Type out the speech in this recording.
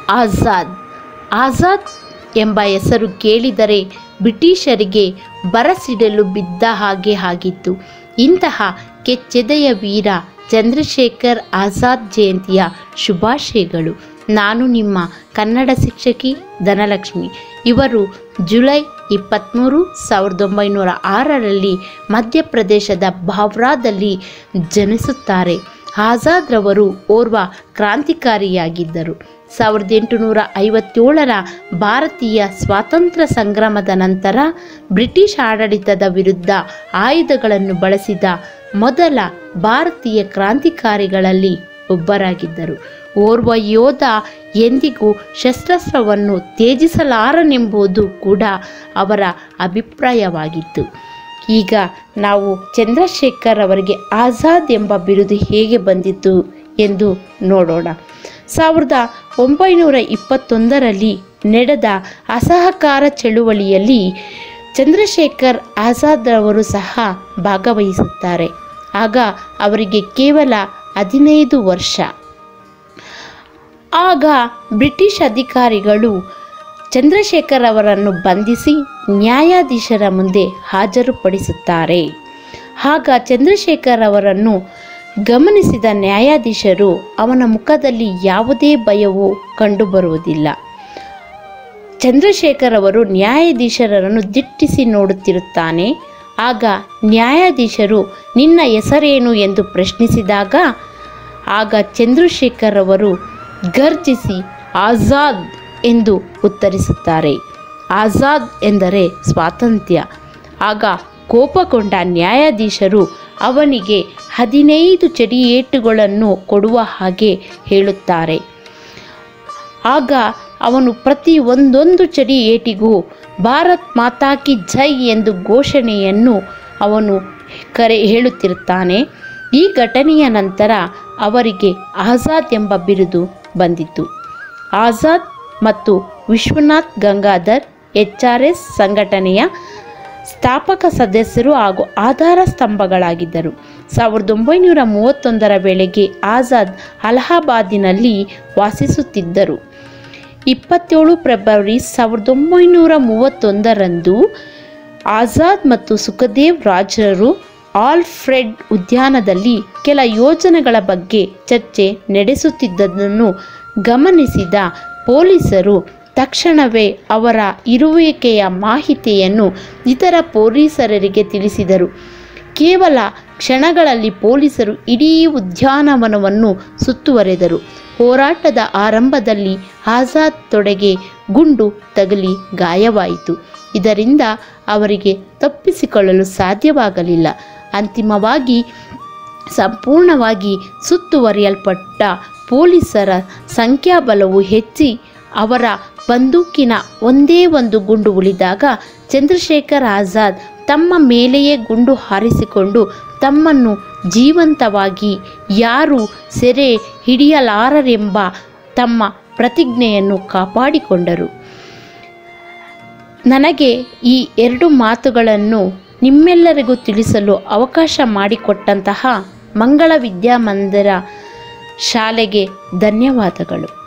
ಆಜಾದ್ ಆಜಾದ್ ಎಂಬ ಹೆಸರು ಕೇಳಿದರೆ ಬ್ರಿಟಿಷರಿಗೆ ಬರಸಿಡಲು ಬಿದ್ದ ಹಾಗೆ ಆಗಿತ್ತು ಇಂತಹ ಕೆಚ್ಚೆದೆಯ ವೀರ ಚಂದ್ರಶೇಖರ್ ಆಜಾದ್ ಜಯಂತಿಯ ಶುಭಾಶಯಗಳು ನಾನು ನಿಮ್ಮ ಕನ್ನಡ ಶಿಕ್ಷಕಿ ಧನಲಕ್ಷ್ಮಿ ಇವರು ಜುಲೈ ಇಪ್ಪತ್ತ್ಮೂರು ಸಾವಿರದ ಒಂಬೈನೂರ ಆರರಲ್ಲಿ ಮಧ್ಯಪ್ರದೇಶದ ಬಾವ್ರಾದಲ್ಲಿ ಜನಿಸುತ್ತಾರೆ ಆಜಾದ್ರವರು ಓರ್ವ ಕ್ರಾಂತಿಕಾರಿಯಾಗಿದ್ದರು ಸಾವಿರದ ಎಂಟುನೂರ ಐವತ್ತೇಳರ ಭಾರತೀಯ ಸ್ವಾತಂತ್ರ್ಯ ಸಂಗ್ರಾಮದ ನಂತರ ಬ್ರಿಟಿಷ್ ಆಡಳಿತದ ವಿರುದ್ಧ ಆಯುಧಗಳನ್ನು ಬಳಸಿದ ಮೊದಲ ಭಾರತೀಯ ಕ್ರಾಂತಿಕಾರಿಗಳಲ್ಲಿ ಒಬ್ಬರಾಗಿದ್ದರು ಓರ್ವ ಯೋಧ ಎಂದಿಗೂ ಶಸ್ತ್ರಾಸ್ತ್ರವನ್ನು ತ್ಯಜಿಸಲಾರನೆಂಬುದು ಕೂಡ ಅವರ ಅಭಿಪ್ರಾಯವಾಗಿತ್ತು ಈಗ ನಾವು ಚಂದ್ರಶೇಖರ್ ಅವರಿಗೆ ಆಜಾದ್ ಎಂಬ ಬಿರುದು ಹೇಗೆ ಬಂದಿತು ಎಂದು ನೋಡೋಣ ಸಾವಿರದ ಒಂಬೈನೂರ ಇಪ್ಪತ್ತೊಂದರಲ್ಲಿ ನಡೆದ ಅಸಹಕಾರ ಚಳುವಳಿಯಲ್ಲಿ ಚಂದ್ರಶೇಖರ್ ಆಜಾದ್ ಅವರು ಸಹ ಭಾಗವಹಿಸುತ್ತಾರೆ ಆಗ ಅವರಿಗೆ ಕೇವಲ ಹದಿನೈದು ವರ್ಷ ಆಗ ಬ್ರಿಟಿಷ್ ಅಧಿಕಾರಿಗಳು ಚಂದ್ರಶೇಖರ್ ಅವರನ್ನು ಬಂಧಿಸಿ ನ್ಯಾಯಾಧೀಶರ ಮುಂದೆ ಹಾಜರುಪಡಿಸುತ್ತಾರೆ ಆಗ ಚಂದ್ರಶೇಖರ್ ಅವರನ್ನು ಗಮನಿಸಿದ ನ್ಯಾಯಾಧೀಶರು ಅವನ ಮುಖದಲ್ಲಿ ಯಾವುದೇ ಭಯವು ಕಂಡುಬರುವುದಿಲ್ಲ ಚಂದ್ರಶೇಖರ್ ಅವರು ನ್ಯಾಯಾಧೀಶರನ್ನು ದಿಟ್ಟಿಸಿ ನೋಡುತ್ತಿರುತ್ತಾನೆ ಆಗ ನ್ಯಾಯಾಧೀಶರು ನಿನ್ನ ಹೆಸರೇನು ಎಂದು ಪ್ರಶ್ನಿಸಿದಾಗ ಆಗ ಚಂದ್ರಶೇಖರ್ ಅವರು ಗರ್ಜಿಸಿ ಆಜಾದ್ ಎಂದು ಉತ್ತರಿಸುತ್ತಾರೆ ಆಜಾದ್ ಎಂದರೆ ಸ್ವಾತಂತ್ರ್ಯ ಆಗ ಕೋಪಗೊಂಡ ನ್ಯಾಯಾಧೀಶರು ಅವನಿಗೆ ಹದಿನೈದು ಚಡಿಯೇಟುಗಳನ್ನು ಕೊಡುವ ಹಾಗೆ ಹೇಳುತ್ತಾರೆ ಆಗ ಅವನು ಪ್ರತಿ ಒಂದೊಂದು ಚಡಿ ಏಟಿಗೂ ಭಾರತ್ ಮಾತಾ ಕಿ ಜೈ ಎಂದು ಘೋಷಣೆಯನ್ನು ಅವನು ಕರೆ ಹೇಳುತ್ತಿರುತ್ತಾನೆ ಈ ಘಟನೆಯ ನಂತರ ಅವರಿಗೆ ಆಜಾದ್ ಎಂಬ ಬಿರುದು ಬಂದಿತು ಆಜಾದ್ ಮತ್ತು Vishwanath Gangadhar H R S ಸಂಘಟನೆಯ ಸ್ಥಾಪಕ ಸದಸ್ಯರು ಹಾಗೂ ಆಧಾರ ಸ್ತಂಭಗಳಾಗಿದ್ದರು ಸಾವಿರದ ಒಂಬೈನೂರ ಮೂವತ್ತೊಂದರ ವೇಳೆಗೆ ಆಜಾದ್ ಅಲಹಾಬಾದಿನಲ್ಲಿ ವಾಸಿಸುತ್ತಿದ್ದರು ಇಪ್ಪತ್ತೇಳು ಫೆಬ್ರವರಿ ಸಾವಿರದ ಒಂಬೈನೂರ ಮೂವತ್ತೊಂದರಂದು ಆಜಾದ್ ಮತ್ತು ಸುಖದೇವ್ ರಾಜರು ಆಲ್ಫ್ರೆಡ್ ಉದ್ಯಾನದಲ್ಲಿ ಕೆಲ ಯೋಜನೆಗಳ ಬಗ್ಗೆ ಚರ್ಚೆ ನಡೆಸುತ್ತಿದ್ದುದನ್ನು ಗಮನಿಸಿದ ಪೊಲೀಸರು ತಕ್ಷಣವೇ ಅವರ ಇರುವಿಕೆಯ ಮಾಹಿತಿಯನ್ನು ಇತರ ಪೊಲೀಸರಿಗೆ ತಿಳಿಸಿದರು ಕೇವಲ ಕ್ಷಣಗಳಲ್ಲಿ ಪೊಲೀಸರು ಇಡೀ ಉದ್ಯಾನವನವನ್ನು ಸುತ್ತುವರೆದರು ಹೋರಾಟದ ಆರಂಭದಲ್ಲಿ ಆಜಾದ್ ತೊಡೆಗೆ ಗುಂಡು ತಗಲಿ ಗಾಯವಾಯಿತು ಇದರಿಂದ ಅವರಿಗೆ ತಪ್ಪಿಸಿಕೊಳ್ಳಲು ಸಾಧ್ಯವಾಗಲಿಲ್ಲ ಅಂತಿಮವಾಗಿ ಸಂಪೂರ್ಣವಾಗಿ ಸುತ್ತುವರಿಯಲ್ಪಟ್ಟ ಪೊಲೀಸರ ಸಂಖ್ಯಾಬಲವು ಹೆಚ್ಚಿ ಅವರ ಬಂದೂಕಿನ ಒಂದೇ ಒಂದು ಗುಂಡು ಉಳಿದಾಗ ಚಂದ್ರಶೇಖರ್ ಆಜಾದ್ ತಮ್ಮ ಮೇಲೆಯೇ ಗುಂಡು ಹಾರಿಸಿಕೊಂಡು ತಮ್ಮನ್ನು ಜೀವಂತವಾಗಿ ಯಾರು ಸೆರೆ ಹಿಡಿಯಲಾರರೆಂಬ ತಮ್ಮ ಪ್ರತಿಜ್ಞೆಯನ್ನು ಕಾಪಾಡಿಕೊಂಡರು ನನಗೆ ಈ ಎರಡು ಮಾತುಗಳನ್ನು ನಿಮ್ಮೆಲ್ಲರಿಗೂ ತಿಳಿಸಲು ಅವಕಾಶ ಮಾಡಿಕೊಟ್ಟಂತಹ ಮಂಗಳ ವಿದ್ಯಾಮಂದಿರ ಶಾಲೆಗೆ ಧನ್ಯವಾದಗಳು